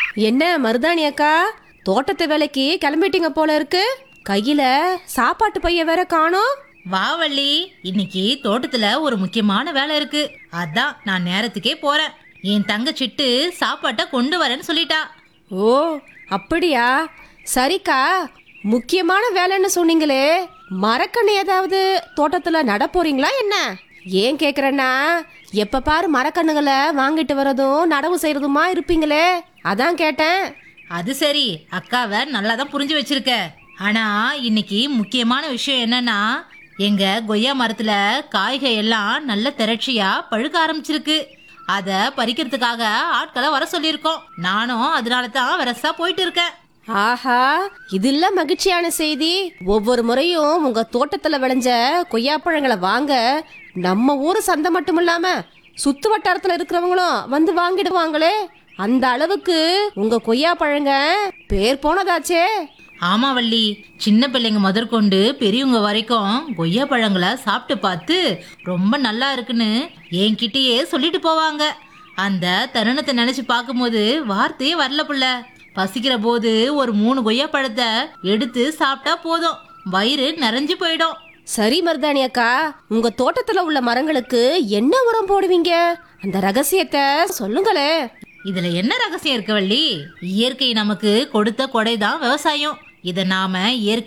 என்ன மருதாணி அக்கா தோட்டத்து வேலைக்கு கிளம்பிட்டீங்க போல இருக்கு கையில சாப்பாட்டு பைய வேற காணோம் வா வள்ளி இன்னைக்கு தோட்டத்துல ஒரு முக்கியமான வேலை இருக்கு அதான் நான் நேரத்துக்கே போறேன் என் தங்க சிட்டு சாப்பாட்டை கொண்டு வரேன்னு சொல்லிட்டா ஓ அப்படியா சரிக்கா முக்கியமான வேலைன்னு சொன்னீங்களே மரக்கண்ணு ஏதாவது தோட்டத்துல நட போறீங்களா என்ன ஏன் கேக்குறேன்னா எப்ப பாரு மரக்கண்ணுகளை வாங்கிட்டு வரதும் நடவு செய்யறதுமா இருப்பீங்களே அதான் கேட்டேன் அது சரி அக்காவை நல்லா தான் புரிஞ்சு வச்சிருக்க ஆனா இன்னைக்கு முக்கியமான விஷயம் என்னன்னா எங்க கொய்யா மரத்துல காய்கை எல்லாம் நல்ல திரட்சியா பழுக்க ஆரம்பிச்சிருக்கு அத பறிக்கிறதுக்காக ஆட்களை வர சொல்லியிருக்கோம் நானும் அதனால தான் வரசா போயிட்டு இருக்கேன் ஆஹா இதுல மகிழ்ச்சியான செய்தி ஒவ்வொரு முறையும் உங்க தோட்டத்துல விளைஞ்ச கொய்யாப்பழங்களை வாங்க நம்ம ஊர் சந்தை மட்டும் இல்லாம சுத்து வட்டாரத்துல இருக்கிறவங்களும் வந்து வாங்கிடுவாங்களே அந்த அளவுக்கு உங்க கொய்யாப்பழங்க பேர் போனதாச்சே ஆமா வள்ளி சின்ன பிள்ளைங்க முதற்கொண்டு பெரியவங்க வரைக்கும் கொய்யா பழங்களை சாப்பிட்டு பார்த்து ரொம்ப நல்லா இருக்குன்னு என்கிட்டயே சொல்லிட்டு போவாங்க அந்த தருணத்தை நினைச்சு பார்க்கும்போது வார்த்தையே வரல புள்ள பசிக்கிற போது ஒரு மூணு கொய்யா பழத்தை எடுத்து சாப்பிட்டா போதும் வயிறு நிறைஞ்சு போயிடும் சரி மருதாணி அக்கா உங்க தோட்டத்துல உள்ள மரங்களுக்கு என்ன உரம் போடுவீங்க அந்த ரகசியத்தை சொல்லுங்களே இதுல என்ன ரகசியம் இருக்கு வள்ளி இயற்கை நமக்கு கொடுத்த கொடைதான் விவசாயம் இதை நாம இயற்கை